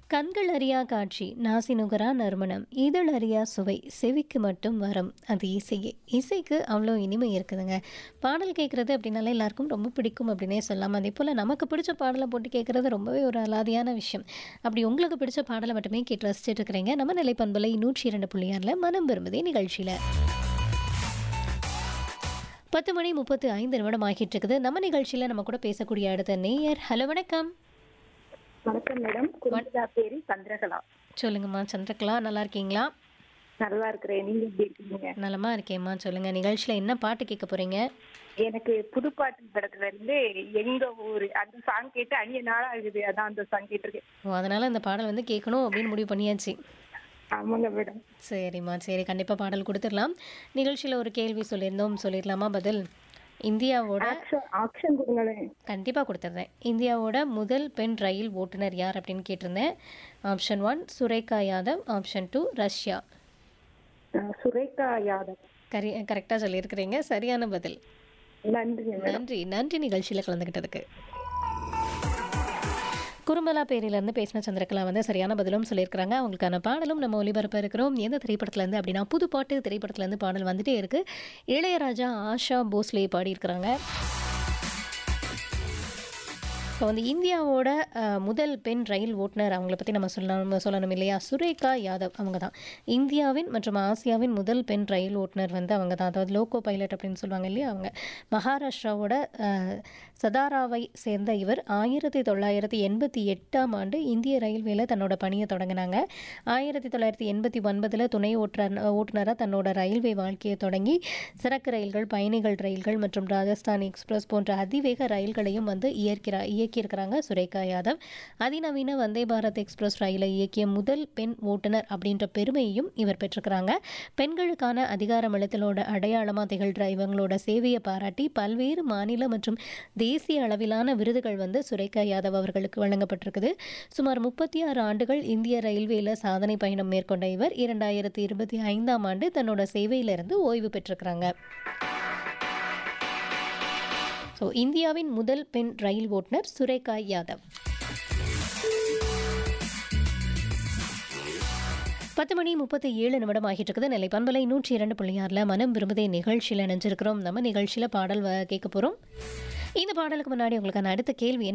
கண்கள் அறியா காட்சி நாசி நுகரா நறுமணம் இதழ் அறியா சுவை செவிக்கு மட்டும் வரும் அது இசையே இசைக்கு அவ்வளோ இனிமை இருக்குதுங்க பாடல் கேட்குறது அப்படின்னாலே எல்லாருக்கும் ரொம்ப பிடிக்கும் அப்படின்னே சொல்லலாம் அதே போல் நமக்கு பிடிச்ச பாடலை போட்டு கேட்குறது ரொம்பவே ஒரு அலாதியான விஷயம் அப்படி உங்களுக்கு பிடிச்ச பாடலை மட்டுமே கேட்டு ரசிச்சுட்டு இருக்கிறீங்க நம்ம நிலைப்பண்பலை நூற்றி இரண்டு புள்ளியாரில் மனம் விரும்புதே நிகழ்ச்சியில் பத்து மணி முப்பத்து ஐந்து நிமிடம் ஆகிட்டு இருக்குது நம்ம நிகழ்ச்சியில் நம்ம கூட பேசக்கூடிய அடுத்த நேயர் ஹலோ வணக்கம் வணக்கம் மேடம் குருந்தா பேரு சந்திரகலா சொல்லுங்கம்மா சந்திரகலா நல்லா இருக்கீங்களா நல்லா இருக்கிறேன் நீங்க எப்படி இருக்கீங்க நலமா இருக்கேம்மா சொல்லுங்க நிகழ்ச்சியில் என்ன பாட்டு கேட்க போறீங்க எனக்கு புதுப்பாட்டு படத்துல இருந்து எங்க ஊரு அந்த சாங் கேட்டு அந்நிய நாளா ஆகுது அதான் அந்த சாங் கேட்டிருக்கேன் ஓ அதனால இந்த பாடல் வந்து கேட்கணும் அப்படின்னு முடிவு பண்ணியாச்சு ஆமாங்க மேடம் சரிம்மா சரி கண்டிப்பாக பாடல் கொடுத்துடலாம் நிகழ்ச்சியில் ஒரு கேள்வி சொல்லியிருந்தோம் சொல்லிடலாமா பதில் இந்தியாவோட ஆக்ஷன் ஆக்ஷன் கொடுங்களேன் கண்டிப்பாக கொடுத்துட்றேன் இந்தியாவோட முதல் பெண் ரயில் ஓட்டுநர் யார் அப்படின்னு கேட்டிருந்தேன் option one Surekha Yadav option two Russia அஹ் சுரேகா யாதவ் கரி கரெக்டாக சொல்லியிருக்கிறீங்க சரியான பதில் நன்றிங்க மேடம் நன்றி நன்றி நிகழ்ச்சியில் கலந்துக்கிட்டதுக்கு குறும்பலா பேரிலேருந்து பேசின சந்திரகலா வந்து சரியான பதிலும் சொல்லியிருக்கிறாங்க அவங்களுக்கான பாடலும் நம்ம ஒளிபரப்ப இருக்கிறோம் எந்த திரைப்படத்துலேருந்து அப்படின்னா புது பாட்டு திரைப்படத்துலேருந்து பாடல் வந்துட்டே இருக்கு இளையராஜா ஆஷா போஸ்லே பாடியிருக்கிறாங்க இப்போ வந்து இந்தியாவோட அஹ், முதல் பெண் ரயில் ஓட்டுநர் அவங்கள பற்றி நம்ம சொல்லணும் சொல்லணும் இல்லையா சுரேகா யாதவ் அவங்க தான் இந்தியாவின் மற்றும் ஆசியாவின் முதல் பெண் ரயில் ஓட்டுநர் வந்து அவங்க தான் அதாவது லோகோ பைலட் அப்படின்னு சொல்லுவாங்க இல்லையா அவங்க மகாராஷ்டிராவோட அஹ், சதாராவை சேர்ந்த இவர் ஆயிரத்தி தொள்ளாயிரத்தி எண்பத்தி எட்டாம் ஆண்டு இந்திய ரயில்வேல தன்னோட பணியை தொடங்கினாங்க ஆயிரத்தி தொள்ளாயிரத்தி எண்பத்தி ஒன்பதில் துணை ஓட்டுநர் ஓட்டுநராக தன்னோட ரயில்வே வாழ்க்கையை தொடங்கி சரக்கு ரயில்கள் பயணிகள் ரயில்கள் மற்றும் ராஜஸ்தான் எக்ஸ்பிரஸ் போன்ற அதிவேக ரயில்களையும் வந்து இயக்கிறா இயக்கியிருக்கிறாங்க சுரேகா யாதவ் அதிநவீன வந்தே பாரத் எக்ஸ்பிரஸ் ரயிலை இயக்கிய முதல் பெண் ஓட்டுநர் அப்படின்ற பெருமையையும் இவர் பெற்றிருக்கிறாங்க பெண்களுக்கான அதிகாரமளித்தலோட அடையாளமாக திகழ்கிற இவங்களோட சேவையை பாராட்டி பல்வேறு மாநில மற்றும் தேசிய அளவிலான விருதுகள் வந்து சுரேகா யாதவ் அவர்களுக்கு வழங்கப்பட்டிருக்குது சுமார் முப்பத்தி ஆறு ஆண்டுகள் இந்திய ரயில்வேல சாதனை பயணம் மேற்கொண்ட இவர் இரண்டாயிரத்தி இருபத்தி ஐந்தாம் ஆண்டு தன்னோட சேவையிலிருந்து ஓய்வு பெற்றிருக்கிறாங்க ஸோ இந்தியாவின் முதல் பெண் ரயில் ஓட்டுநர் சுரேகா யாதவ் பத்து மணி முப்பத்தி ஏழு நிமிடம் ஆகிட்டு இருக்குது நெல்லை பண்பலை நூற்றி இரண்டு புள்ளியாரில் மனம் விரும்புதே நிகழ்ச்சியில் நினைஞ்சிருக்கிறோம் நம்ம நிகழ்ச்சியில் பாடல் வ- கேட்க போகிறோம் இந்த பாடலுக்கு முன்னாடி உங்களுக்கான அடுத்த கேள்வி என்ன